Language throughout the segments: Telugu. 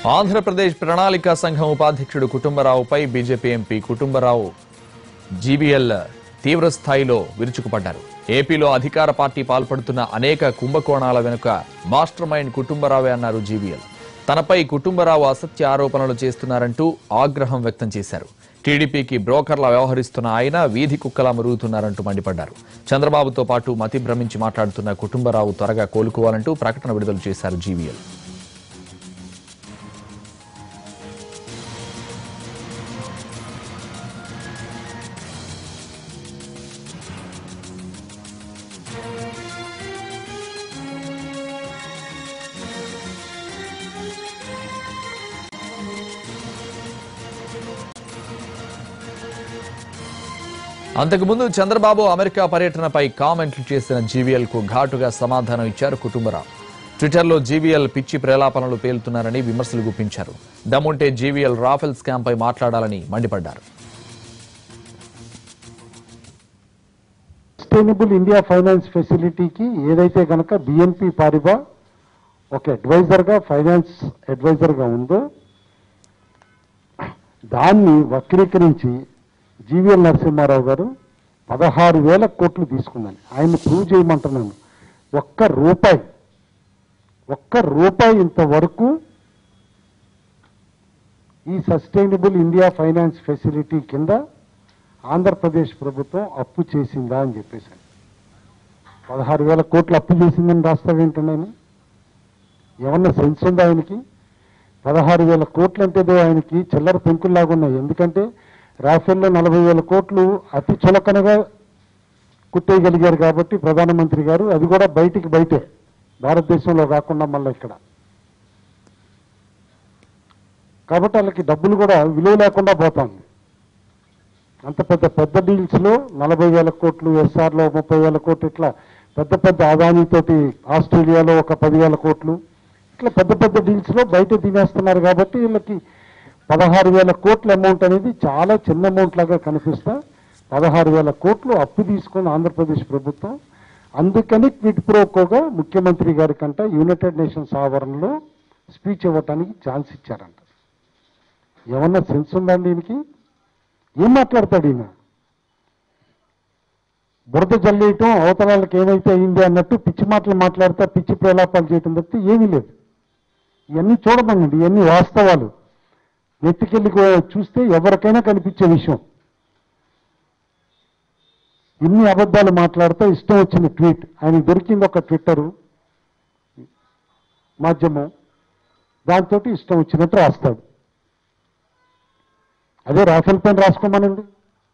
ఆంధ్రప్రదేశ్ ప్రణాళిక సంఘం ఉపాధ్యక్షుడు కుటుంబరావుపై బీజేపీ ఎంపీ కుటుంబరావు జీవీఎల్ తీవ్ర స్థాయిలో విరుచుకుపడ్డారు ఏపీలో అధికార పార్టీ పాల్పడుతున్న అనేక కుంభకోణాల వెనుక మాస్టర్ మైండ్ కుటుంబరావే అన్నారు జీవీఎల్ తనపై కుటుంబరావు అసత్య ఆరోపణలు చేస్తున్నారంటూ ఆగ్రహం వ్యక్తం చేశారు టీడీపీకి బ్రోకర్లా వ్యవహరిస్తున్న ఆయన వీధి కుక్కలా మరుగుతున్నారంటూ మండిపడ్డారు చంద్రబాబుతో పాటు మతి భ్రమించి మాట్లాడుతున్న కుటుంబరావు త్వరగా కోలుకోవాలంటూ ప్రకటన విడుదల చేశారు జీవీఎల్ అంతకుముందు చంద్రబాబు అమెరికా పర్యటనపై కామెంట్లు చేసిన జీవీఎల్ కు ఘాటుగా సమాధానం ఇచ్చారు కుటుంబరావు ట్విట్టర్లో జీవీఎల్ పిచ్చి ప్రేలాపనలు పేలుతున్నారని విమర్శలు గుప్పించారు దమ్ముంటే జీవీఎల్ రాఫెల్ స్కామ్ పై మాట్లాడాలని మండిపడ్డారు సస్టైనబుల్ ఇండియా ఫైనాన్స్ ఫెసిలిటీకి ఏదైతే కనుక బిఎన్పి పారిబా ఒక అడ్వైజర్గా ఫైనాన్స్ అడ్వైజర్గా ఉందో దాన్ని వక్రీకరించి జీవీఎల్ నరసింహారావు గారు పదహారు వేల కోట్లు తీసుకుందని ఆయన ప్రూవ్ చేయమంటున్నాను ఒక్క రూపాయి ఒక్క రూపాయి ఇంతవరకు ఈ సస్టైనబుల్ ఇండియా ఫైనాన్స్ ఫెసిలిటీ కింద ఆంధ్రప్రదేశ్ ప్రభుత్వం అప్పు చేసిందా అని చెప్పేసి పదహారు వేల కోట్లు అప్పు చేసిందని రాస్తావేంటండి ఆయన ఏమన్నా సెన్స్ ఉందా ఆయనకి పదహారు వేల కోట్లు అంటేదో ఆయనకి చిల్లర పెంకుల్లాగా ఉన్నాయి ఎందుకంటే రాఫెల్లో నలభై వేల కోట్లు అతి చులకనగా కుట్టేయగలిగారు కాబట్టి ప్రధానమంత్రి గారు అది కూడా బయటికి బయటే భారతదేశంలో కాకుండా మళ్ళీ ఇక్కడ కాబట్టి వాళ్ళకి డబ్బులు కూడా విలువ లేకుండా పోతుంది అంత పెద్ద పెద్ద డీల్స్లో నలభై వేల కోట్లు ఎస్ఆర్లో ముప్పై వేల కోట్లు ఇట్లా పెద్ద పెద్ద అదానీతోటి ఆస్ట్రేలియాలో ఒక పదివేల కోట్లు ఇట్లా పెద్ద పెద్ద డీల్స్లో బయట తినేస్తున్నారు కాబట్టి వీళ్ళకి పదహారు వేల కోట్ల అమౌంట్ అనేది చాలా చిన్న అమౌంట్ లాగా కనిపిస్తా పదహారు వేల కోట్లు అప్పు తీసుకున్న ఆంధ్రప్రదేశ్ ప్రభుత్వం అందుకని క్విట్ ప్రోకోగా ముఖ్యమంత్రి గారి కంట యునైటెడ్ నేషన్స్ ఆవరణలో స్పీచ్ ఇవ్వటానికి ఛాన్స్ ఇచ్చారంట ఏమన్నా సెన్స్ ఉందండి దీనికి ఏం మాట్లాడతాడు ఈయన బురద జల్లేయటం అవతల వాళ్ళకి ఏమైతే అయింది అన్నట్టు పిచ్చి మాటలు మాట్లాడతా పిచ్చి ప్రలాపాలు చేయటం తప్పితే ఏమీ లేదు ఇవన్నీ చూడమనండి ఇవన్నీ వాస్తవాలు ఎత్తుకెళ్ళి చూస్తే ఎవరికైనా కనిపించే విషయం ఇన్ని అబద్ధాలు మాట్లాడుతూ ఇష్టం వచ్చిన ట్వీట్ ఆయన దొరికింది ఒక ట్విట్టరు మాధ్యమం దాంతో ఇష్టం వచ్చినట్టు రాస్తాడు అదే రాఫెల్ పైన రాసుకోమనండి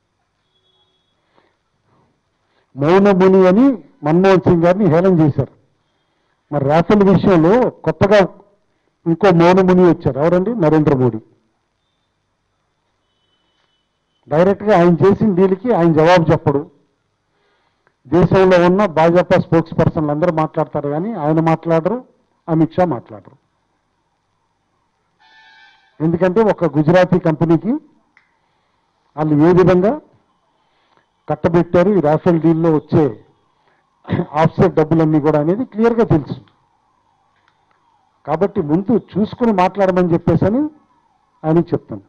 మౌనముని అని మన్మోహన్ సింగ్ గారిని హేళన చేశారు మరి రాఫెల్ విషయంలో కొత్తగా ఇంకో మౌనముని వచ్చారు ఎవరండి నరేంద్ర మోడీ డైరెక్ట్గా ఆయన చేసిన డీల్కి ఆయన జవాబు చెప్పడు దేశంలో ఉన్న భాజపా స్పోక్స్ పర్సన్లు అందరూ మాట్లాడతారు కానీ ఆయన మాట్లాడరు అమిత్ షా మాట్లాడరు ఎందుకంటే ఒక గుజరాతీ కంపెనీకి వాళ్ళు ఏ విధంగా కట్టబెట్టారు ఈ రాఫెల్ డీల్లో వచ్చే ఆఫ్సెట్ డబ్బులన్నీ కూడా అనేది క్లియర్గా తెలుసు కాబట్టి ముందు చూసుకుని మాట్లాడమని చెప్పేసని ఆయన చెప్తాను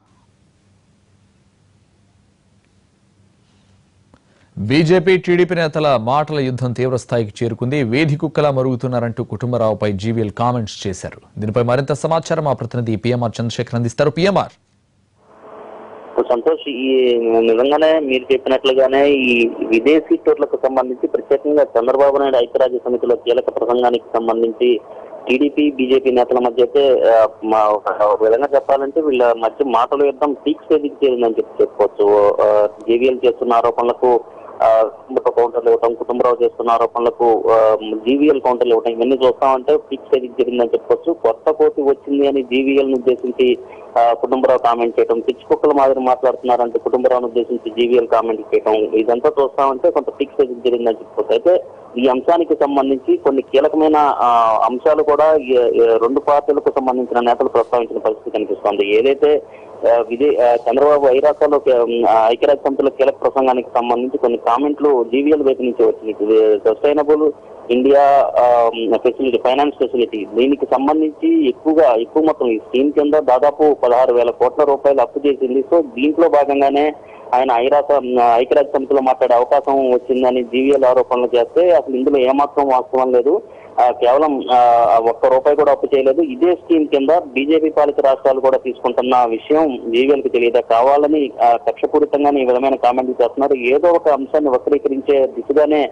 బీజేపీ టీడీపీ నేతల మాటల యుద్ధం తీవ్ర స్థాయికి చేరుకుంది వేధి కుక్కలా మరుగుతున్నారంటూ కుటుంబరావుపై జీవీఎల్ కామెంట్స్ చేశారు దీనిపై మరింత సమాచారం మా ప్రతినిధి పిఎంఆర్ చంద్రశేఖర్ అందిస్తారు పిఎంఆర్ సంతోష్ ఈ నిజంగానే మీరు చెప్పినట్లుగానే ఈ విదేశీ టూర్లకు సంబంధించి ప్రత్యేకంగా చంద్రబాబు నాయుడు ఐక్యరాజ్య సమితిలో కీలక ప్రసంగానికి సంబంధించి టీడీపీ బీజేపీ నేతల మధ్య అయితే ఆ, మా- ఒక విధంగా చెప్పాలంటే వీళ్ళ మధ్య మాటల యుద్ధం పీక్ స్టేజ్కి చేరిందని చెప్పి చెప్పుకోవచ్చు జేవీఎల్ చేస్తున్న ఆరోపణలకు ఆ, కుటుంబ కౌంటర్లు ఇవ్వటం కుటుంబరావు చేస్తున్న ఆరోపణలకు జీవీఎల్ కౌంటర్లు ఇవ్వటం ఇవన్నీ చూస్తామంటే పీక్ స్టేజ్కి చేరిందని చెప్పుకోవచ్చు కొత్త కోతి వచ్చింది అని జీవీఎల్ ను ఉద్దేశించి ఆ, కుటుంబరావు కామెంట్ చేయడం పిచ్చి కుక్కల మాదిరి మాట్లాడుతున్నారంటే కుటుంబరావును ఉద్దేశించి జీవీఎల్ కామెంట్ చేయడం ఇదంతా చూస్తామంటే కొంత పిక్ స్టేజ్ జరిగిందని చెప్పుకోవచ్చు అయితే ఈ అంశానికి సంబంధించి కొన్ని కీలకమైన ఆ, అంశాలు కూడా ఈ, ఈ రెండు పార్టీలకు సంబంధించిన నేతలు ప్రస్తావించిన పరిస్థితి కనిపిస్తోంది ఏదైతే ఆ, విదే ఆ, చంద్రబాబు ఐరాసలో ఐక్యరాజ్య సమితిలో కీలక ప్రసంగానికి సంబంధించి కొన్ని కామెంట్లు జీవీఎల్ వైపు నుంచి వచ్చింది ఇది sustainable India facility finance facility దీనికి సంబంధించి ఎక్కువగా ఎక్కువ మొత్తం ఈ స్కీమ్ కింద దాదాపు పదహారు వేల కోట్ల రూపాయలు అప్పు చేసింది సో దీంట్లో భాగంగానే ఆయన ఐరాస ఐక్యరాజ్య సమితిలో మాట్లాడే అవకాశం వచ్చిందని జీవీఎల్ ఆరోపణలు చేస్తే అసలు ఇందులో ఏమాత్రం వాస్తవం లేదు ఆ, కేవలం ఆ, ఒక్క రూపాయి కూడా అప్పు చేయలేదు ఇదే స్కీమ్ కింద బీజేపీ పాలిత రాష్ట్రాలు కూడా తీసుకుంటున్న విషయం జీవీఎల్ కి తెలియదా కావాలని ఆ, కక్షపూరితంగానే ఈ విధమైన కామెంట్లు చేస్తున్నారు ఏదో ఒక అంశాన్ని వక్రీకరించే దిశగానే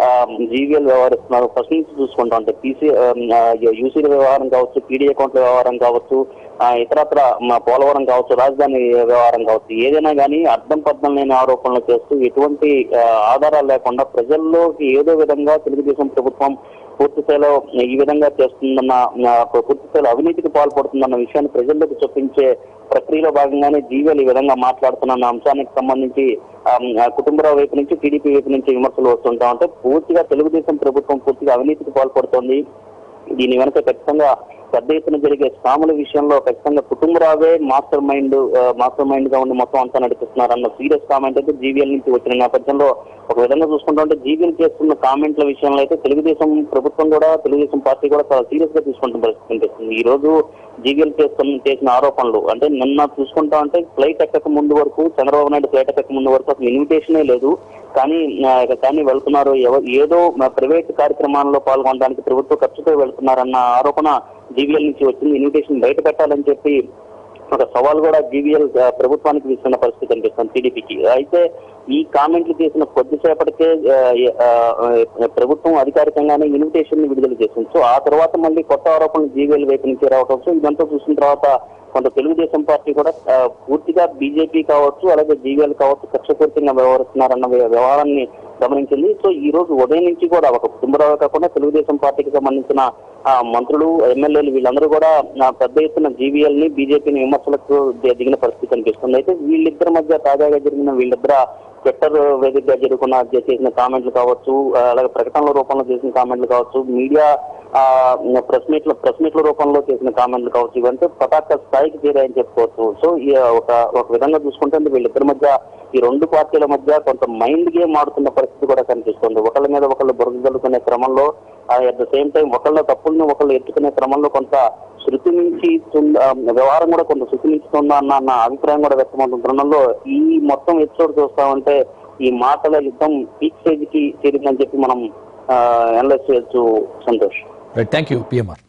జీవీఎల్ వ్యవహరిస్తున్నారు ఫస్ట్ నుంచి చూసుకుంటా అంటే పీసీ యూసీల వ్యవహారం కావచ్చు పీడీ అకౌంట్ల వ్యవహారం కావచ్చు ఆ, ఇతరత్ర మా పోలవరం కావచ్చు రాజధాని వ్యవహారం కావచ్చు ఏదైనా కానీ అర్థం పర్థం లేని ఆరోపణలు చేస్తూ ఎటువంటి ఆ, ఆధారాలు లేకుండా ప్రజల్లోకి ఏదో విధంగా తెలుగుదేశం ప్రభుత్వం పూర్తి స్థాయిలో ఈ విధంగా చేస్తుందన్న ఆ, పూర్తి స్థాయిలో అవినీతికి పాల్పడుతుందన్న విషయాన్ని ప్రజల్లోకి చొప్పించే ప్రక్రియలో భాగంగానే జీవోలు ఈ విధంగా మాట్లాడుతున్న అంశానికి సంబంధించి ఆ, ఆ, కుటుంబరావు వైపు నుంచి టీడీపీ వైపు నుంచి విమర్శలు వస్తుంటా ఉంటే పూర్తిగా తెలుగుదేశం ప్రభుత్వం పూర్తిగా అవినీతికి పాల్పడుతోంది దీని వెనుక ఖచ్చితంగా పెద్ద ఎత్తున జరిగే స్కాముల విషయంలో ఖచ్చితంగా కుటుంబరావే మాస్టర్ మైండ్ ఆ, మాస్టర్ మైండ్ గా ఉండి మొత్తం అంతా నడిపిస్తున్నారు అన్న సీరియస్ కామెంట్ అయితే జీవీఎల్ నుంచి వచ్చిన నేపథ్యంలో ఒక విధంగా చూసుకుంటా ఉంటే జీవీఎల్ చేస్తున్న కామెంట్ల విషయంలో అయితే తెలుగుదేశం ప్రభుత్వం కూడా తెలుగుదేశం పార్టీ కూడా చాలా సీరియస్ గా తీసుకుంటున్న పరిస్థితి కనిపిస్తుంది ఈ రోజు జీవీఎల్ చేస్తున్న చేసిన ఆరోపణలు అంటే నిన్న చూసుకుంటా ఉంటే ఫ్లైట్ ఎక్కక ముందు వరకు చంద్రబాబు నాయుడు ఫ్లైట్ ఎక్కక ముందు వరకు అసలు ఇన్విటేషనే లేదు కానీ ఆ, కానీ వెళ్తున్నారు ఎవ- ఏదో ప్రైవేట్ కార్యక్రమాల్లో పాల్గొనడానికి ప్రభుత్వ ఖర్చుతో వెళ్తున్నారన్న ఆరోపణ జీవీఎల్ నుంచి వచ్చింది ఇన్విటేషన్ బయట పెట్టాలని చెప్పి ఒక సవాల్ కూడా జీవీఎల్ ప్రభుత్వానికి విస్తున్న పరిస్థితి కనిపిస్తుంది టీడీపీకి అయితే ఈ కామెంట్లు చేసిన కొద్దిసేపటికే ఆ, ఆ, ఆ, ప్రభుత్వం అధికారికంగానే ఇన్విటేషన్ ని విడుదల చేసింది సో ఆ తర్వాత మళ్ళీ కొత్త ఆరోపణలు జీవీఎల్ వైపు నుంచి రావడం సో ఇదంతా చూసిన తర్వాత కొంత తెలుగుదేశం పార్టీ కూడా ఆ, పూర్తిగా బీజేపీ కావచ్చు అలాగే జీవీఎల్ కావచ్చు కక్షపూరితంగా వ్యవహరిస్తున్నారన్న వ్య- వ్యవహారాన్ని గమనించింది సో ఈ రోజు ఉదయం నుంచి కూడా ఒక కుటుంబరావు కాకుండా తెలుగుదేశం పార్టీకి సంబంధించిన ఆ, మంత్రులు ఎమ్మెల్యేలు వీళ్ళందరూ కూడా ఆ, పెద్ద ఎత్తున జీవీఎల్ ని బీజేపీని విమర్శలకు ది- దిగిన పరిస్థితి కనిపిస్తుంది అయితే వీళ్ళిద్దరి మధ్య తాజాగా జరిగిన వీళ్ళిద్దర ట్విట్టర్ వేదికగా జరుగుకున్న చేసిన కామెంట్లు కావచ్చు ఆ, అలాగే ప్రకటనల రూపంలో చేసిన కామెంట్లు కావచ్చు మీడియా ప్రెస్ మీట్ల ప్రెస్ మీట్ల రూపంలో చేసిన కామెంట్లు కావచ్చు ఇవంతా పతాక స్థాయికి చేరాయని చెప్పుకోవచ్చు సో ఈ ఒక ఒక విధంగా చూసుకుంటే వీళ్ళిద్దరి మధ్య ఈ రెండు పార్టీల మధ్య కొంత మైండ్ గేమ్ ఆడుతున్న పరిస్థితి కూడా కనిపిస్తుంది ఒకళ్ళ మీద ఒకళ్ళు బురద జల్లుకునే క్రమంలో అట్ ద సేమ్ టైం ఒకళ్ళ తప్పుల్ని ఒకళ్ళు ఎత్తుకునే క్రమంలో కొంత శృతి నుంచి వ్యవహారం కూడా కొంత శృతి మించుతుందా అన్న అన్న అభిప్రాయం కూడా వ్యక్తమవుతున్న తరుణంలో ఈ మొత్తం ఎపిసోడ్ చూస్తామంటే ఈ మాటల యుద్ధం పీక్ స్టేజ్ కి చేరిందని చెప్పి మనం అనలైజ్ చేయొచ్చు Santosh right thank you PMR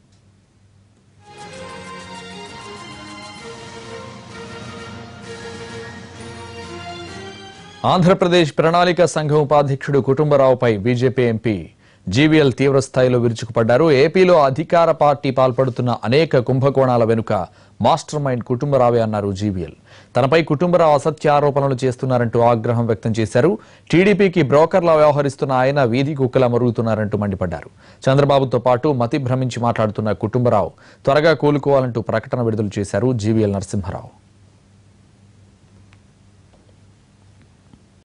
Andhra Pradesh ప్రణాళిక సంఘం ఉపాధ్యక్షుడు కుటుంబరావుపై బీజేపీ ఎంపీ జీవీఎల్ తీవ్ర స్థాయిలో విరుచుకుపడ్డారు ఏపీలో అధికార పార్టీ పాల్పడుతున్న అనేక కుంభకోణాల వెనుక మాస్టర్ మైండ్ కుటుంబరావే అన్నారు జీవీఎల్ తనపై కుటుంబరావు అసత్య ఆరోపణలు చేస్తున్నారంటూ ఆగ్రహం వ్యక్తం చేశారు టీడీపీకి బ్రోకర్లా వ్యవహరిస్తున్న ఆయన వీధి కుక్కలా మరుగుతున్నారంటూ మండిపడ్డారు చంద్రబాబుతో పాటు మతి భ్రమించి మాట్లాడుతున్న కుటుంబరావు త్వరగా కోలుకోవాలంటూ ప్రకటన విడుదల చేశారు జీవీఎల్ నరసింహారావు